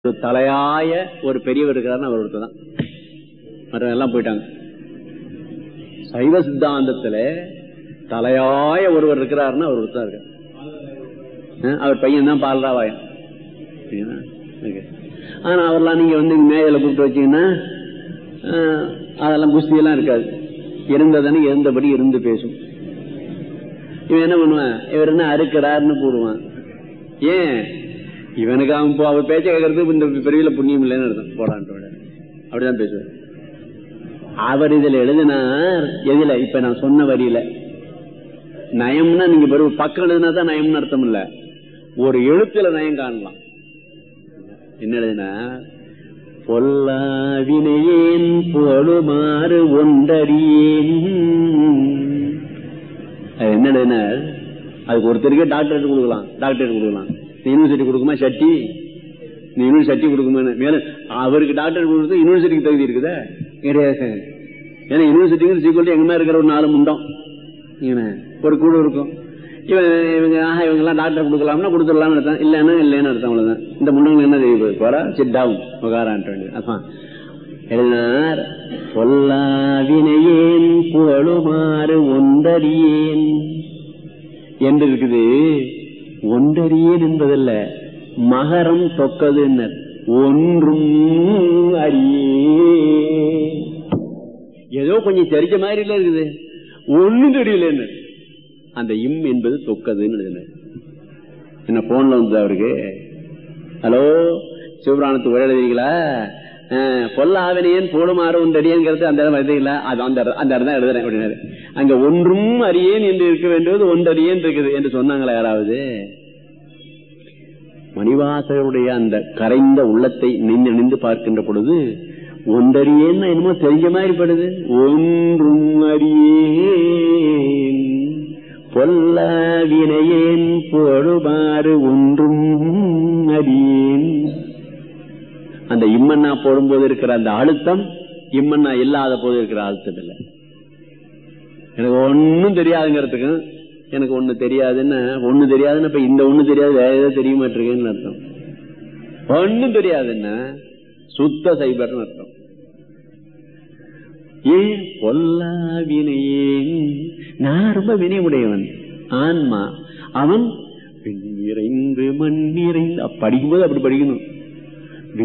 ஒரு தலையாய ஒரு பெரியவர் இருக்கிறாருன்னு அவர் ஒருத்தர் தான் மற்ற எல்லாம் போயிட்டாங்க சைவ சித்தாந்தத்துல தலையாய ஒருவர் இருக்கிறாருன்னா அவர் ஒருத்தர் இருக்கார் அஹ் அவர் பையன் தான் பால்ராவாயன் சரிங்களா? Okay. ஆனா அவர்லாம் நீங்க வந்து மேடையில கூப்பிட்டு வச்சீங்கன்னா அஹ், அதெல்லாம் குஸ்தியெல்லாம் இருக்காது இருந்ததுன்னு இருந்தபடி இருந்து பேசும் இவன் என்ன பண்ணுவான் இவர் என்ன அறுக்கிறாருன்னு போடுவான் ஏன் இவனுக்கு அவன் போ- அவர் பேச்ச கேட்கறதுக்கு இந்த பிரிவில புண்ணியம் இல்லைன்னு அர்த்தம் போடான்ட்டு அப்படிதான் பேசுவார் அவர் இதுல எழுதினார் எதுல இப்ப நான் சொன்ன வரியில நயம்னா நீங்க வெறும் பக்கம் எழுதினா தான் நயம்னு அர்த்தம் இல்ல ஒரு எழுத்துல நயம் காணலாம் என்ன எழுதினார் பொல்லாவினையேன் புகழுமாறு ஒன்றறியேன் அது என்ன எழுதினார் அதுக்கு ஒருத்தருக்கே டாக்டரேட் கொடுக்கலாம் டாக்டரேட் கொடுக்கலாம் யூனிவர்சிட்டி கொடுக்குமா சட்டி இந்த யூனிவர்சிட்டி சட்டி கொடுக்குமா மேலும் அவருக்கு டாக்டர் கொடுத்து யூனிவர்சிட்டிக்கு தகுதி இருக்குதா கிடையாது ஏன்னா யூனிவர்சிட்டிங்கிற சீக்கிரம் எங்கேயுமே இருக்கிற ஒரு நாலு முண்டம் இவனே, ஒரு குழு இருக்கும் இவன் இவங்க ஆஹா இவங்க எல்லாம் டாக்டர் கொடுக்கலாம்னா கொடுத்துடலாம்னு அர்த்தம் இல்லைன்னா இல்லைன்னு அர்த்தம் அவ்வளவுதான் இந்த முண்டங்களுக்கு என்ன தெரியுது போறா சிட் டவுன் உகாரான்ட்டு வேண்டியது அதான் எழுதினார் பொல்லாவினையேன் புகழுமாறு ஒன்றறியேன் என்று இருக்குது ஒன்றறியேன் என்பதல்ல மகரம் தொக்கதுன்னர் ஒன்றும் அறியே ஏதோ கொஞ்சம் தெரிஞ்ச மாதிரி இல்ல இருக்குது ஒண்ணும் தெரியல அந்த இம் என்பது தொக்கதுன்னு எழுதினார். என்ன போன்ல வந்தது அவருக்கு ஹலோ சிவபுராணத்து உரை எழுதுறீங்களா அஹ், பொல்ல ஆவினையன் போடுமாறு ஒன்றறியேங்கிறது அந்த இடம் எழுதுங்களா அது அந்த இடம் அந்த இடம் தான் எழுதுறேன் அப்படின்னாரு அங்க ஒன்றும் அறியேன் என்று இருக்க வேண்டியது ஒன்றறியேன் இருக்குது என்று சொன்னாங்களா யாராவது மணிவாசகருடைய அந்த கரைந்த உள்ளத்தை நின்று நின்று பார்க்கின்ற பொழுது ஒன்றறியேன்னு என்னமோ தெரிஞ்ச மாதிரி படுது ஒன்றும் அறியேன் பொல்ல வினையேன் பொழுமாறு ஒன்றும் அறியேன் அந்த இம்மண்ணா போடும்போது இருக்கிற அந்த அழுத்தம் இம்மண்ணா இல்லாத போது இருக்கிற அழுத்தம் இல்லை எனக்கு ஒன்னும் தெரியாதுங்கிறதுக்கு எனக்கு ஒண்ணு தெரியாதுன்னு ஒண்ணு தெரியாதுன்னு இப்ப இந்த ஒண்ணு தெரியாது வேற ஏதோ தெரிய மாட்டிருக்கேன்னு அர்த்தம் ஒண்ணும் தெரியாதுன்னா சுத்த சைபர்னு அர்த்தம் ஏன் பொல்லா வினையேன் நான் ரொம்ப வினையுடையவன் ஆன்மா அவன் விண் நிறைந்து மண் நிறைந்து அப்ப படிக்கும்போது அப்படி படிக்கணும்